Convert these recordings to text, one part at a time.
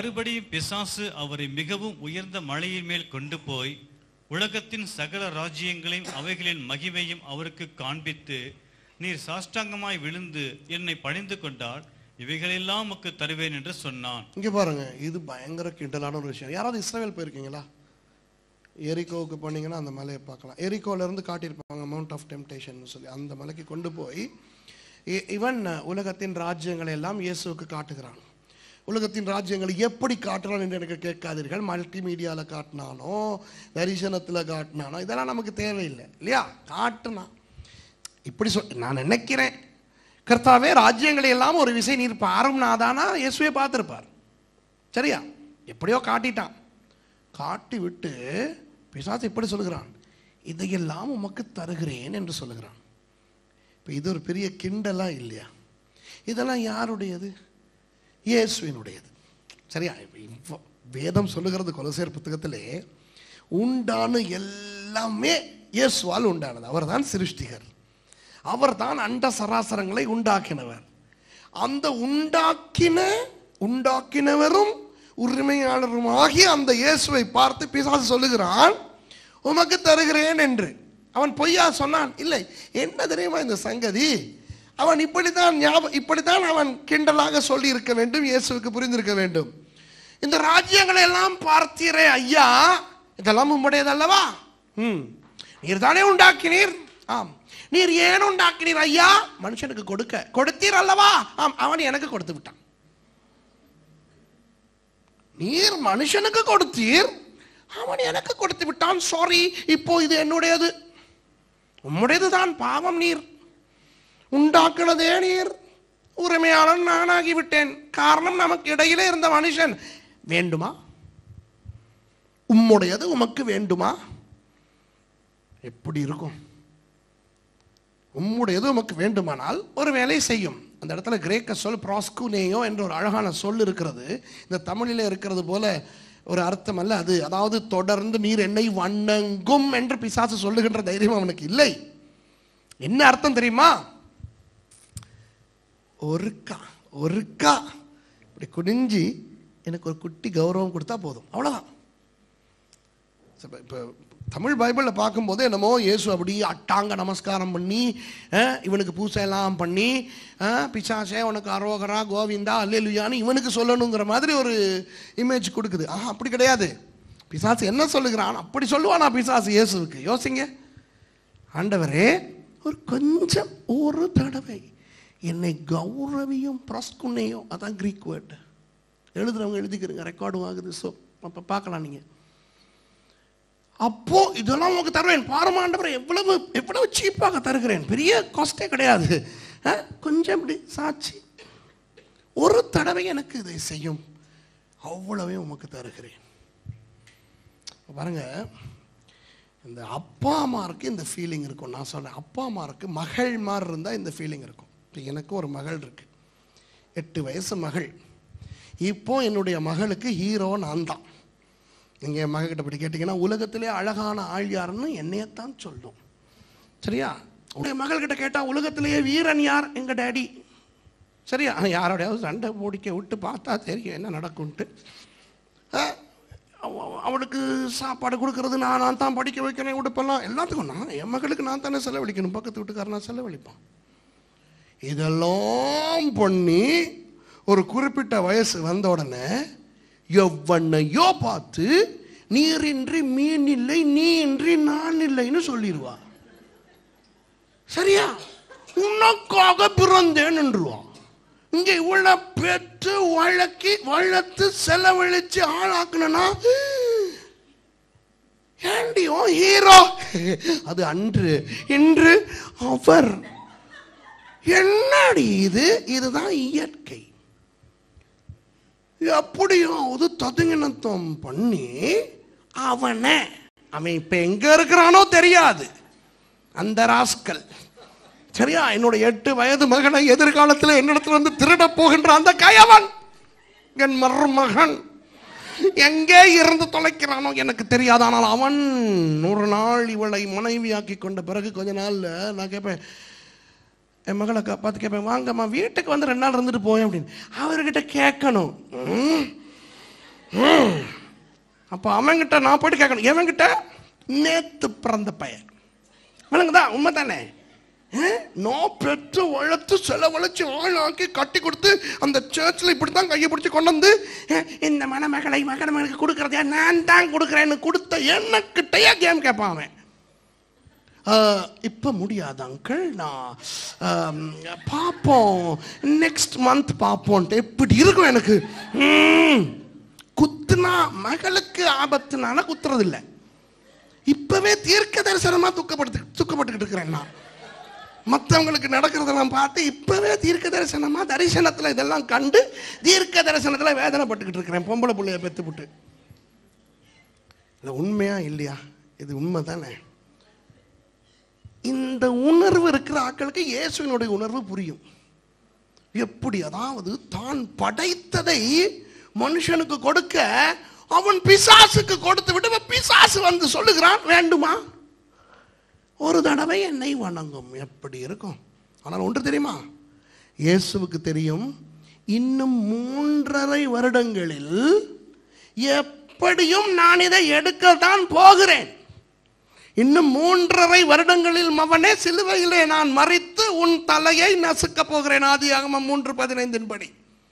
மறுபடியும் பிசாசு அவரை மிகவும் உயர்ந்த மலையின் மேல் கொண்டு போய் உலகத்தின் சகல ராஜ்யங்களையும் அவைகளின் மகிமையும் அவருக்கு காண்பித்து நீர் சாஷ்டாங்கமாய் விழுந்து என்னை பணிந்து கொண்டால் இவைகளெல்லாம் உமக்கு தருவேன் என்று சொன்னான் இங்க பாருங்க இது பயங்கர கிண்டலான ஒரு விஷயம் யாராவது இஸ்ரேல் போயிருக்கீங்களா எரிகோவுக்கு போனீங்கன்னா அந்த மலையை பார்க்கலாம் எரிகோல இருந்து காட்டியிருப்பாங்க மவுண்ட் ஆஃப் டெம்டேஷன் சொல்லி அந்த மலைக்கு கொண்டு போய் இ- இவன் உலகத்தின் ராஜ்யங்களை எல்லாம் இயேசுவுக்கு காட்டுகிறான் உலகத்தின் ராஜ்யங்களை எப்படி காட்டுறான் என்று எனக்கு கேட்காதீர்கள் மல்டி மீடியாவில் காட்டினானோ தரிசனத்தில் காட்டினானோ இதெல்லாம் நமக்கு தேவையில்லை இல்லையா காட்டுனான் இப்படி சொல் நான் நினைக்கிறேன் கர்த்தாவே ராஜ்யங்களை எல்லாம் ஒரு விசை நீர் பாரும் நாதானா இயேசுவே பார்த்துருப்பார் சரியா எப்படியோ காட்டிட்டான் காட்டி விட்டு பிசாசு இப்படி சொல்லுகிறான் இதையெல்லாம் உமக்கு தருகிறேன் என்று சொல்லுகிறான் இப்போ இது ஒரு பெரிய கிண்டலா இல்லையா இதெல்லாம் யாருடையது இயேசுவினுடையது சரியா இப்ப இவ்வ- வேதம் சொல்லுகிறது கொலசேர் புத்தகத்திலே உண்டான எல்லாமே இயேசுவால் உண்டானது அவர்தான் சிருஷ்டிகர் அவர்தான் அண்ட சராசரங்களை உண்டாக்கினவர் அந்த உண்டாக்கின உண்டாக்கினவரும் உரிமையாளருமாகிய அந்த இயேசுவை பார்த்து பிசாசு சொல்லுகிறான் உமக்கு தருகிறேன் என்று அவன் பொய்யா சொன்னான் இல்லை என்ன தெரியுமா இந்த சங்கதி அவன் இப்படித்தான் ஞாபகம் இப்படித்தான் அவன் கிண்டலாக சொல்லி இருக்க வேண்டும் இயேசுவுக்கு புரிந்திருக்க வேண்டும் இந்த ராஜ்யங்களை எல்லாம் பார்த்தீரே ஐயா இதெல்லாம் உம்முடையது அல்லவா ம் நீர் தானே உண்டாக்கினீர் ஆம் நீர் ஏன் உண்டாக்கினீர் ஐயா மனுஷனுக்கு கொடுக்க கொடுத்தீர் அல்லவா ஆம் அவன் எனக்கு கொடுத்து விட்டான் நீர் மனுஷனுக்கு கொடுத்தீர் அவன் எனக்கு கொடுத்து விட்டான் சாரி இப்போ இது என்னுடையது உம்முடையது தான் பாவம் நீர் உண்டாக்குனதே நீர் உரிமையாளன் நானாகி விட்டேன் காரணம் நமக்கு இடையிலே இருந்த மனுஷன் வேண்டுமா உம்முடையது உமக்கு வேண்டுமா எப்படி இருக்கும் உம்முடையது உமக்கு வேண்டுமானால் ஒரு வேலை செய்யும் அந்த இடத்துல கிரேக்க சொல் ப்ராஸ்குனேயோ என்ற ஒரு அழகான சொல் இருக்கிறது இந்த தமிழிலே இருக்கிறது போல ஒரு அர்த்தம் அல்ல அது அதாவது தொடர்ந்து நீர் என்னை வணங்கும் என்று பிசாசு சொல்லுகின்ற தைரியம் அவனுக்கு இல்லை என்ன அர்த்தம் தெரியுமா ஒருக்கா ஒருக்கா இப்படி குனிஞ்சு எனக்கு ஒரு குட்டி கௌரவம் கொடுத்தா போதும் அவ்வளோதான் இப்போ இப்போ தமிழ் பைபிளில் பார்க்கும்போது என்னமோ இயேசு அப்படி அட்டாங்க நமஸ்காரம் பண்ணி அஹ், இவனுக்கு பூசை எல்லாம் பண்ணி அஹ், பிசாசே உனக்கு அரோகரா கோவிந்தா அல்லேலுயான்னு இவனுக்கு சொல்லணுங்கிற மாதிரி ஒரு இமேஜ் கொடுக்குது ஆஹா அப்படி கிடையாது பிசாசு என்ன சொல்லுகிறான் அப்படி சொல்லுவானா பிசாசு இயேசுவுக்கு யோசிங்க ஆண்டவரே ஒரு கொஞ்சம் ஒரு தடவை என்னை கௌரவியும் பிரஸ்குன்னையும் அதான் கிரீக் வேர்டு எழுதுறவங்க எழுதிக்கிறங்க ரெக்கார்டும் ஆகுது ஸோ அப்போ பார்க்கலாம் நீங்கள் அப்போ இதெல்லாம் உங்களுக்கு தருவேன் பாரமாண்டவரை எவ்வளவு எவ்வளவு சீப்பாக தருகிறேன் பெரிய காஸ்டே கிடையாது அஹ், கொஞ்சம் இப்படி சாட்சி ஒரு தடவை எனக்கு இதை செய்யும் அவ்வளவே உமக்கு தருகிறேன் இப்ப பாருங்க இந்த அப்பா அம்மாருக்கு இந்த ஃபீலிங் இருக்கும் நான் சொல்றேன் அப்பா அம்மாருக்கு மகள் மாதிரி இருந்தால் இந்த ஃபீலிங் இருக்கும் இப்போ எனக்கு ஒரு மகள் இருக்கு எட்டு வயசு மகள் இப்போ என்னுடைய மகளுக்கு ஹீரோ நான் தான் நீங்கள் என் மகக்கிட்ட இப்படி கேட்டிங்கன்னா உலகத்திலே அழகான ஆள் யாருன்னு என்னையத்தான் சொல்லும் சரியா உடைய மகள்கிட்ட கேட்டால் உலகத்திலேயே வீரன் யார் எங்கள் டேடி சரியா யாரோடையாவது சண்டை பிடிக்க விட்டு பார்த்தா தெரியும் என்ன நடக்கும்ட்டு அஹ், அவ- அவளுக்கு சாப்பாடு கொடுக்கறது நான் நான் தான் படிக்க வைக்கிறேன் உடுப்பெல்லாம் எல்லாத்துக்கும் நான் என் மகளுக்கு நான் தானே செலவழிக்கணும் பக்கத்து வீட்டுக்காரன் நான் செலவழிப்பான் இதெல்லாம் பண்ணி ஒரு குறிப்பிட்ட வயசு வந்த உடனே எவ்வண்ணையோ பார்த்து நீரின்றி மீன் இல்லை நீ இன்றி நான் இல்லைன்னு சொல்லிடுவா சரியா உனக்காக பிறந்தேன் என்றுவான் இங்க இவ்வளவு பெற்று வழக்கி வளர்த்து செலவழிச்சு ஆளாக்குனா ஏண்டியோ ஹீரோ அது அன்று இன்று அவர் என்னடி இது இதுதான் இயற்கை எப்படியாவது ததுங்கினத்தம் பண்ணி அவனை அவன் இப்ப எங்க இருக்கிறானோ தெரியாது அந்த ராஸ்கல் சரியா என்னோட எட்டு வயது மகனை எதிர்காலத்தில் என்னிடத்துல வந்து திருட போகின்ற அந்த கயவன் என் மருமகன் எங்கே இருந்து தொலைக்கிறானோ எனக்கு தெரியாது ஆனால் அவன் ஒரு நாள் இவளை மனைவியாக்கி கொண்ட பிறகு கொஞ்ச நாள்ல நான் கேட்பேன் என் மகளை கா- பார்த்து கேட்பேன் வாங்கம்மா வீட்டுக்கு வந்து ரெண்டு நாள் இருந்துட்டு போயேன் அப்படின்னு அவர்கிட்ட கேட்கணும் ம், ம். அப்ப அவன்கிட்ட நான் போயிட்டு கேட்கணும் எவன்கிட்ட நேத்து பிறந்த பையன் விளங்குதா உண்மை தானே நான் பெற்று வளர்த்து செலவழிச்சு ஆளாக்கி கட்டி கொடுத்து அந்த சர்ச்சில் இப்படி தான் கையை பிடிச்சி கொண்டு வந்து "அஹ், இந்த மணமகளை மகனமகளுக்கு கொடுக்கறதே நான் தான் கொடுக்குறேன்னு கொடுத்த என்னக்கிட்டயே கேம் கேட்பான் அவன் ஆஹ், இப்ப முடியாது அங்கிள் நான் ஆம், பார்ப்போம் நெக்ஸ்ட் மந்த் பார்ப்போன்ட்டு எப்படி இருக்கும் எனக்கு ம், குத்துனா மகளுக்கு ஆபத்துனால குத்துறது இல்லை இப்பவே தீர்க்க தரிசனமா துக்கப்பட்டு துக்கப்பட்டுக்கிட்டு இருக்கிறேன் நான் மற்றவங்களுக்கு நடக்கிறதெல்லாம் பார்த்து இப்பவே தீர்க்க தரிசனமா தரிசனத்துல இதெல்லாம் கண்டு தீர்க்க தரிசனத்துல வேதனைப்பட்டுக்கிட்டு இருக்கிறேன் பொம்பளை பிள்ளைய பெத்துப்புட்டு இல்லை உண்மையா இல்லையா இது உண்மை தானே இந்த உணர்வு இருக்கிற ஆட்களுக்கு இயேசுவினுடைய உணர்வு புரியும் எப்படி அதாவது தான் படைத்ததை மனுஷனுக்கு கொடுக்க அவன் பிசாசுக்கு கொடுத்து விட்டு இப்ப பிசாசு வந்து சொல்லுகிறான் வேண்டுமா ஒரு தடவை என்னை வணங்கும் எப்படி இருக்கும் ஆனால் ஒன்று தெரியுமா இயேசுவுக்கு தெரியும் இன்னும் மூன்றரை வருடங்களில் எப்படியும் நான் இதை எடுக்கத்தான் போகிறேன் இன்னும் மூன்றரை வருடங்களில் மவனே சிலுவையிலே நான் மறித்து உன் தலையை நசுக்க போகிறேன் ஆதியாகமம் மூன்று பதினைந்தின் படி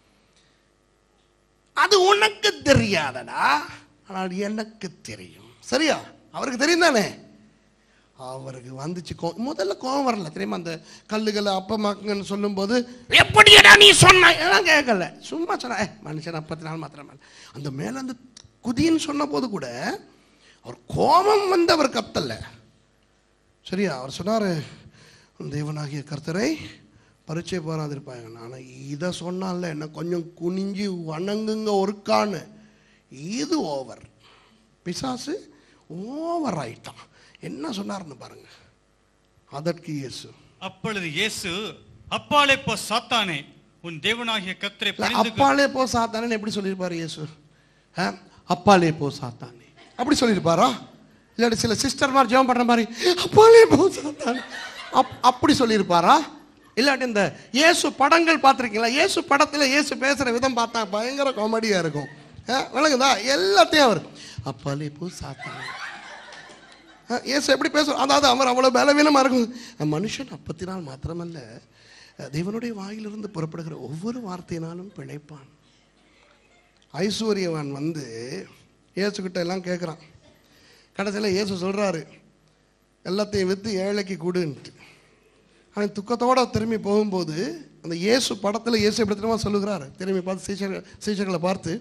அது உனக்கு தெரியாதடா ஆனால் எனக்கு தெரியும் சரியா அவருக்கு தெரியும் தானே அவருக்கு வந்துச்சு கோ முதல்ல கோவம் வரல தெரியுமா அந்த கல்லுகளை அப்பமாக்குங்கன்னு சொல்லும்போது எப்படியடா நீ சொன்ன எல்லாம் கேட்கல சும்மா சொன்ன "ஏய், மனுஷன் அப்பத்தி நாள் மாத்திரம் அந்த மேல அந்த குதின்னு சொன்ன போது கூட அவர் கோபம் வந்து அவர் கத்தல சரியா அவர் சொன்னார் தேவனாகிய கர்த்தரை பரீட்சை போராதிருப்பாங்க ஆனால் இதை சொன்னால என்ன கொஞ்சம் குனிஞ்சு வணங்குங்க ஒருக்கான்னு இது ஓவர் பிசாசு ஓவர் ஆயிட்டான் என்ன சொன்னார்னு பாருங்க அதற்கு இயேசு அப்பொழுது இயேசு அப்பாலே போ சாத்தானே உன் தேவனாகிய கர்த்தரை இல்ல, பணிந்து அப்பாலே போ சாத்தானே எப்படி சொல்லியிருப்பாரு இயேசு ஆ? அப்பாலே போ சாத்தானே அப்படி சொல்லியிருப்பாரா இல்லாட்டி சில சிஸ்டர் மாதிரி ஜெபம் பண்ற மாதிரி அப்பாலே போ சாத்தானே அப் அப்படி சொல்லியிருப்பாரா இல்லாட்டி இந்த இயேசு படங்கள் பார்த்துருக்கீங்களா இயேசு படத்தில் இயேசு பேசுகிற விதம் பார்த்தா பயங்கர காமெடியாக இருக்கும் ஆ, விளங்குதா எல்லாத்தையும் அவர் அப்பாலே போ சாத்தானே ஆ, இயேசு எப்படி பேசுவார் அதாவது அவர் அவ்வளோ பலவீனமாக இருக்கும் மனுஷன் அப்பத்தினால் மாத்திரமல்ல தேவனுடைய வாயிலிருந்து புறப்படுகிற ஒவ்வொரு வார்த்தையினாலும் பிழைப்பான் ஐஸ்வர்யவான் வந்து இயேசுகிட்ட எல்லாம் கேட்குறான் கடைசியில் இயேசு சொல்கிறாரு எல்லாத்தையும் விற்று ஏழைக்கு கொடுன்ட்டு அவன் துக்கத்தோட திரும்பி போகும்போது அந்த இயேசு படத்தில் இயேசு எப்படி தெரியுமா சொல்லுகிறாரு திரும்பி பார்த்து சீஷர்கள் சீஷர்களை பார்த்து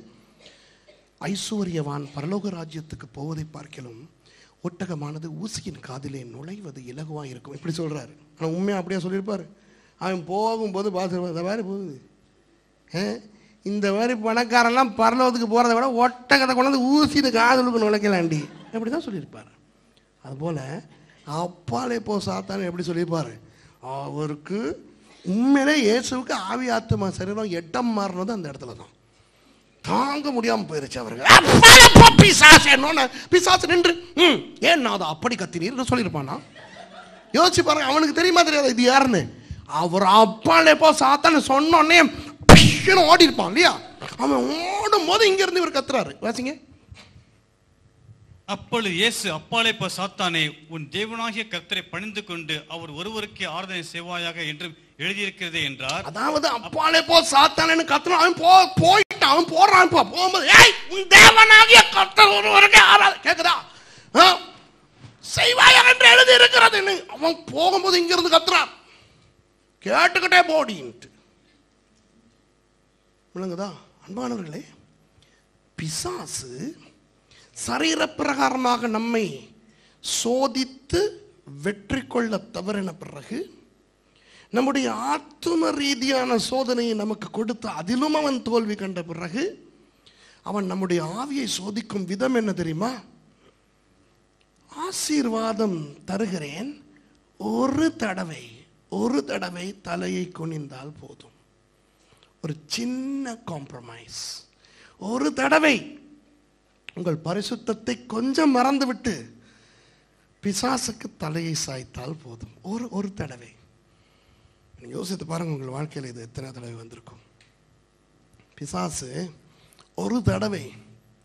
ஐஸ்வர்யவான் பரலோக ராஜ்யத்துக்கு போவதை பார்க்கலும் ஒட்டகமானது ஊசியின் காதிலே நுழைவது இலகுவாக இருக்கும் இப்படி சொல்றாரு ஆனால் உண்மையாக அப்படியே சொல்லியிருப்பாரு அவன் போகும்போது பார்த்து இந்த மாதிரி போகுது ஆ? இந்த மாதிரி பணக்காரெல்லாம் பரலோகத்துக்கு போகிறத விட ஒட்டகத்தை கொண்டு வந்து ஊசிட்டு காதலுக்கு நுழைக்கலாண்டி அப்படி தான் சொல்லியிருப்பாரு அதுபோல் அப்பாலே போ சாத்தான்னு எப்படி சொல்லியிருப்பாரு அவருக்கு உண்மையிலே இயேசுவுக்கு ஆவி ஆத்மா சரீரம் எட்டம் மாறினது அந்த இடத்துல தான் தாங்க முடியாம போயிருச்சு அவருக்கு அப்பாலே போ பிசாசு என்னோன்னு பிசாசு நின்று ம் ஏன் நான் அதை அப்படி கத்தினீர்னு சொல்லியிருப்பானா யோசிச்சு பாருங்க அவனுக்கு தெரியுமா தெரியாது இது யாருன்னு அவர் அப்பாலே போ சாத்தான்னு சொன்னோடனே பிஷ்ஷுன்னு ஓடி இருப்பான் இல்லையா அவன் ஓடும் போது இங்க இருந்து இவர் கத்துறாரு வாசிங்க அப்பொழுது இயேசு அப்பாலே போ சாத்தானே உன் தேவனாகிய கர்த்தரை பணிந்து கொண்டு அவர் ஒருவருக்கே ஆராதனை செய்வாயாக என்று எழுதியிருக்கிறதே என்றார் அதாவது அப்பாலே போ சாத்தானேன்னு கத்துறான் அவன் போ போயிட்டான் அவன் போறான் இப்போ போகும்போது ஏய் உன் தேவனாகிய கர்த்தர் ஒருவருக்கே ஆராத கேக்குதா ஆ? செய்வாயா என்று எழுதி இருக்கிறதுன்னு அவன் போகும்போது இங்க இருந்து கத்துறான் கேட்டுக்கிட்டே போடின்ட்டு விளங்குதா அன்பானவர்களே பிசாசு சரீரப்பிரகாரமாக நம்மை சோதித்து வெற்றி கொள்ள தவறின பிறகு நம்முடைய ஆத்தும ரீதியான சோதனையை நமக்கு கொடுத்து அதிலும் அவன் தோல்வி கண்ட பிறகு அவன் நம்முடைய ஆவியை சோதிக்கும் விதம் என்ன தெரியுமா ஆசீர்வாதம் தருகிறேன் ஒரு தடவை ஒரு தடவை தலையை குனிந்தால் போதும் ஒரு சின்ன காம்ப்ரமைஸ் ஒரு தடவை உங்கள் பரிசுத்தத்தை கொஞ்சம் மறந்துவிட்டு பிசாசுக்கு தலையை சாய்த்தால் போதும் ஒரு ஒரு தடவை நீங்க யோசித்து பாருங்க உங்கள் வாழ்க்கையில் இது எத்தனை தடவை வந்திருக்கும் பிசாசு ஒரு தடவை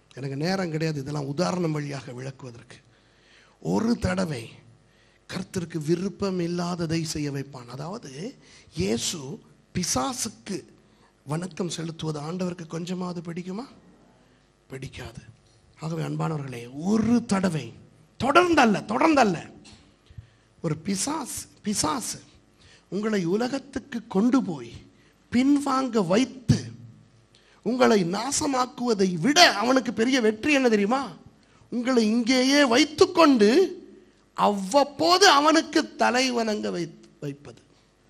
எனக்கு நேரம் கிடையாது இதெல்லாம் உதாரணம் வழியாக விளக்குவதற்கு ஒரு தடவை கர்த்தருக்கு விருப்பம் இல்லாததை செய்ய வைப்பான் அதாவது இயேசு பிசாசுக்கு வணக்கம் செலுத்துவது ஆண்டவருக்கு கொஞ்சமாவது பிடிக்குமா பிடிக்காது ஆகவே அன்பானவர்களே ஒரு தடவை தொடர்ந்தல்ல தொடர்ந்தல்ல ஒரு பிசாஸ் பிசாசு உங்களை உலகத்துக்கு கொண்டு போய் பின்வாங்க வைத்து உங்களை நாசமாக்குவதை விட அவனுக்கு பெரிய வெற்றி என்ன தெரியுமா உங்களை இங்கேயே வைத்துக்கொண்டு அவ்வப்போது அவனுக்கு தலை வணங்க வை வைப்பது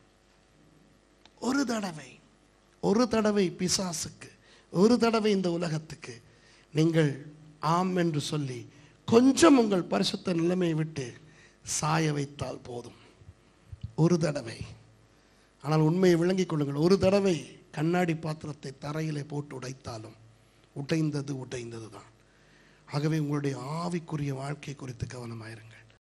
ஒரு தடவை ஒரு தடவை பிசாசுக்கு ஒரு தடவை இந்த உலகத்துக்கு நீங்கள் ஆம் என்று சொல்லி கொஞ்சம் உங்கள் பரிசுத்த நிலைமையை விட்டு சாய வைத்தால் போதும் ஒரு தடவை ஆனால் உண்மையை விளங்கிக் கொள்ளுங்கள் ஒரு தடவை கண்ணாடி பாத்திரத்தை தரையிலே போட்டு உடைத்தாலும் உடைந்தது உடைந்தது தான் ஆகவே உங்களுடைய ஆவிக்குரிய வாழ்க்கை குறித்து கவனமாயிருங்கள்